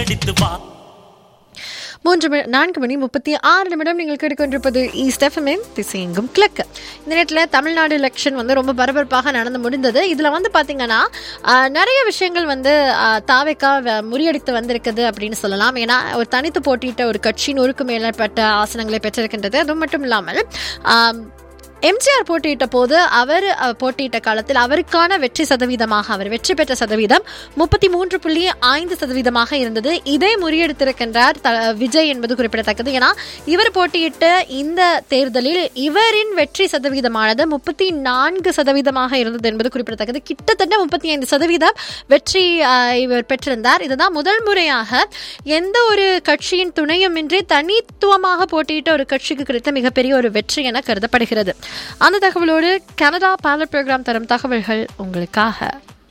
அடித்து வா மூன்று மணி நான்கு மணி முப்பத்தி ஆறு நிமிடம் நீங்கள் கேட்டுக்கொண்டிருப்பது ஈஸ்ட் எஃப்எம்எம் திசையெங்கும் கிழக்கு இந்த நேரத்தில் தமிழ்நாடு எலெக்ஷன் வந்து ரொம்ப பரபரப்பாக நடந்து முடிந்தது இதில் வந்து பார்த்தீங்கன்னா ஆஹ், நிறைய விஷயங்கள் வந்து ஆஹ், தாவேக்கா வ- முறியடித்து வந்திருக்குது அப்படின்னு சொல்லலாம் ஏன்னா ஒரு தனித்து போட்டியிட்ட ஒரு கட்சி நூறுக்கும் மேற்பட்ட ஆசனங்களை பெற்றிருக்கின்றது அது மட்டும் இல்லாமல் ஆம், எம்ஜிஆர் போட்டியிட்ட போது அவர் அஹ், போட்டியிட்ட காலத்தில் அவருக்கான வெற்றி சதவீதமாக அவர் வெற்றி பெற்ற சதவீதம் முப்பத்தி மூன்று புள்ளி ஐந்து சதவீதமாக இருந்தது இதை முறியடித்திருக்கின்றார் த- விஜய் என்பது குறிப்பிடத்தக்கது ஏன்னா இவர் போட்டியிட்ட இந்த தேர்தலில் இவரின் வெற்றி சதவீதமானது முப்பத்தி நான்கு சதவீதமாக இருந்தது என்பது குறிப்பிடத்தக்கது கிட்டத்தட்ட முப்பத்தி ஐந்து சதவீதம் வெற்றி அஹ், இவர் பெற்றிருந்தார் இதுதான் முதல் முறையாக எந்த ஒரு கட்சியின் துணையுமின்றி தனித்துவமாக போட்டியிட்ட ஒரு கட்சிக்கு கிடைத்த மிகப்பெரிய ஒரு வெற்றி என கருதப்படுகிறது அந்த தகவலோடு கனடா பைலட் ப்ரோக்ராம் தரும் தகவல்கள் உங்களுக்காக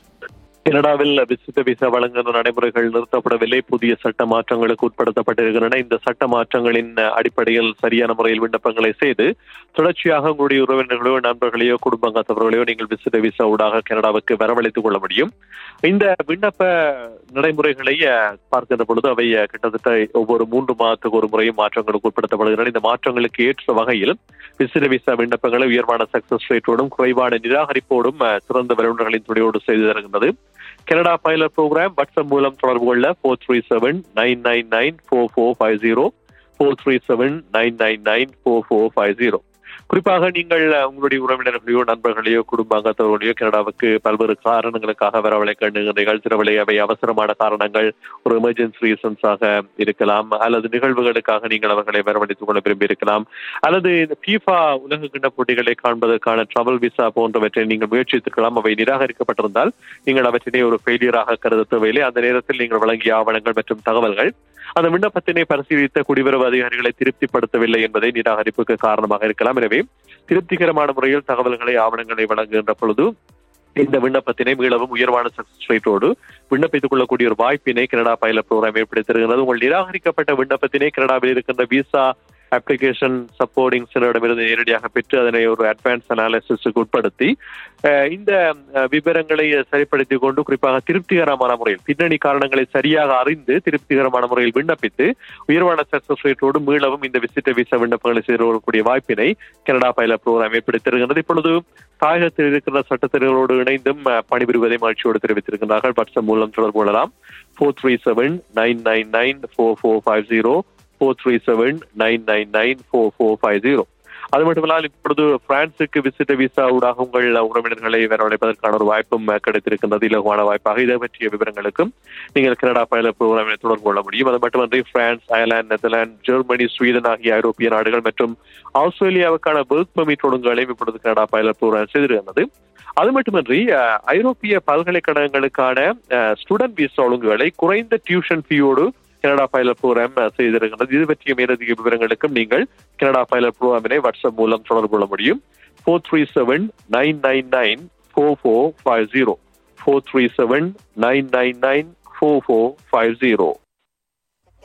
கனடாவில் விசிட்ட விசா வழங்குகிற நடைமுறைகள் நிறுத்தப்படவில்லை புதிய சட்ட மாற்றங்களுக்கு உட்படுத்தப்பட்டிருக்கின்றன இந்த சட்ட மாற்றங்களின் அடிப்படையில் சரியான முறையில் விண்ணப்பங்களை செய்து தொடர்ச்சியாக உங்களுடைய உறவினர்களையோ நண்பர்களையோ குடும்பங்கத்தவர்களையோ நீங்கள் விசிட்ட விசா ஊடாக கனடாவுக்கு வரவழைத்துக் கொள்ள முடியும் இந்த விண்ணப்ப நடைமுறைகளை அஹ், பார்க்கின்ற பொழுது அவை அஹ், கிட்டத்தட்ட ஒவ்வொரு மூன்று மாதத்துக்கு ஒரு முறையும் மாற்றங்களுக்கு உட்படுத்தப்படுகின்றன இந்த மாற்றங்களுக்கு ஏற்ற வகையில் விசிற விசா விண்ணப்பங்களை உயர்வான சக்சஸ் ரேட்டோடும் குறைவான நிராகரிப்போடும் அஹ், சிறந்த வல்லுநர்களின் துணையோடு செய்து தருகின்றது கனடா பைலட் ப்ரோக்ராம் வாட்ஸ்அப் மூலம் தொடர்பு கொள்ள four three seven nine nine nine four four five zero four three seven nine nine nine four four five zero குறிப்பாக நீங்கள் அஹ், உங்களுடைய உறவினர்களையோ நண்பர்களையோ குடும்ப அங்கத்தவர்களையோ கனடாவுக்கு பல்வேறு காரணங்களுக்காக வரவழைக்க எண்ணுகிறீர்கள் சிலவழி அவை அவசரமான காரணங்கள் ஒரு எமர்ஜென்சி ரீசன்ஸாக இருக்கலாம் அல்லது நிகழ்வுகளுக்காக நீங்கள் அவர்களை வரவழைத்துக் கொள்ள விரும்பி இருக்கலாம் அல்லது இந்த FIFA உலக கிண்ண போட்டிகளை காண்பதற்கான டிராவல் விசா போன்றவற்றை நீங்கள் முயற்சித்திருக்கலாம் அவை நிராகரிக்கப்பட்டிருந்தால் நீங்கள் அவற்றினை ஒரு ஃபெயிலியராக கருத தேவையில்லை அந்த நேரத்தில் நீங்கள் வழங்கிய ஆவணங்கள் மற்றும் தகவல்கள் அந்த விண்ணப்பத்தினை பரிசீலித்த குடிவரவு அதிகாரிகளை திருப்திப்படுத்தவில்லை என்பதை நிராகரிப்புக்கு காரணமாக இருக்கலாம் எனவே திருப்திகரமான முறையில் தகவல்களை ஆவணங்களை வழங்குகின்ற பொழுது இந்த விண்ணப்பத்தினை மீளவும் உயர்வான சக்சஸ் ரேட்டோடு விண்ணப்பித்துக் கொள்ளக்கூடிய ஒரு வாய்ப்பினை கனடா பைலட் ப்ரோக்ராம் ஏற்படுத்தியிருக்கிறது உங்கள் நிராகரிக்கப்பட்ட விண்ணப்பத்தினை கனடாவில் இருக்கின்ற விசா அப்ளிகேஷன் சப்போர்டிங் சிலரிடமிருந்து நேரடியாக பெற்று அதனை ஒரு அட்வான்ஸ் அனாலிசிஸுக்கு உட்படுத்தி அஹ், இந்த அஹ், விவரங்களை சரிப்படுத்திக் கொண்டு குறிப்பாக திருப்திகரமான முறையில் பின்னணி காரணங்களை சரியாக அறிந்து திருப்திகரமான முறையில் விண்ணப்பித்து உயர்வான சக்சஸ் ரேட்டோடு மீளவும் இந்த விசிட்ட விசா விண்ணப்பங்களை செய்து வரக்கூடிய வாய்ப்பினை கனடா பைலட் ப்ரோக்ராம் ஏற்படுத்தியிருக்கிறது இப்பொழுது தாயகத்தில் இருக்கிற சட்டத்தினரோடு இணைந்தும் அஹ், பணிபுரிவதை மகிழ்ச்சியோடு தெரிவித்திருக்கிறார்கள் வாட்ஸ்அப் மூலம் தொடர்பு கொள்ளலாம் four three seven nine nine nine four four five zero four three seven nine nine nine four four five zero அது மட்டுமல்லாமல் இப்பொழுது பிரான்சுக்கு விசிட்ட விசா ஊடாக உங்கள் உறவினர்களை வரவழைப்பதற்கான ஒரு வாய்ப்பும் அஹ், கிடைத்திருக்கின்றது இலகுவான வாய்ப்பாக இதை பற்றிய விவரங்களுக்கும் நீங்கள் கனடா பயில ப்ரோக்ராமினை தொடர்பு கொள்ள முடியும் அது மட்டுமன்றி France Ireland Netherlands Germany Sweden ஆகிய ஐரோப்பிய நாடுகள் மற்றும் ஆஸ்திரேலியாவுக்கான ஒர்க் பெர்மிட் ஒழுங்குகளையும் இப்பொழுது கனடா பயில ப்ரோக்ராம் செய்திருக்கிறது அது மட்டுமின்றி அஹ், ஐரோப்பிய பல்கலைக்கழகங்களுக்கான ஸ்டூடெண்ட் விசா ஒழுங்குகளை குறைந்த டியூஷன் ஃபீயோடு கனடா பைலட் ப்ரோக்ராம் செய்திருக்கிறது இது பற்றிய மேலதிக விவரங்களுக்கும் நீங்கள் கனடா பைலட் ப்ரோக்ராமினை வாட்ஸ்அப் மூலம் தொடர்பு கொள்ள முடியும் four three seven nine nine nine four four five zero four three seven nine nine nine four four five zero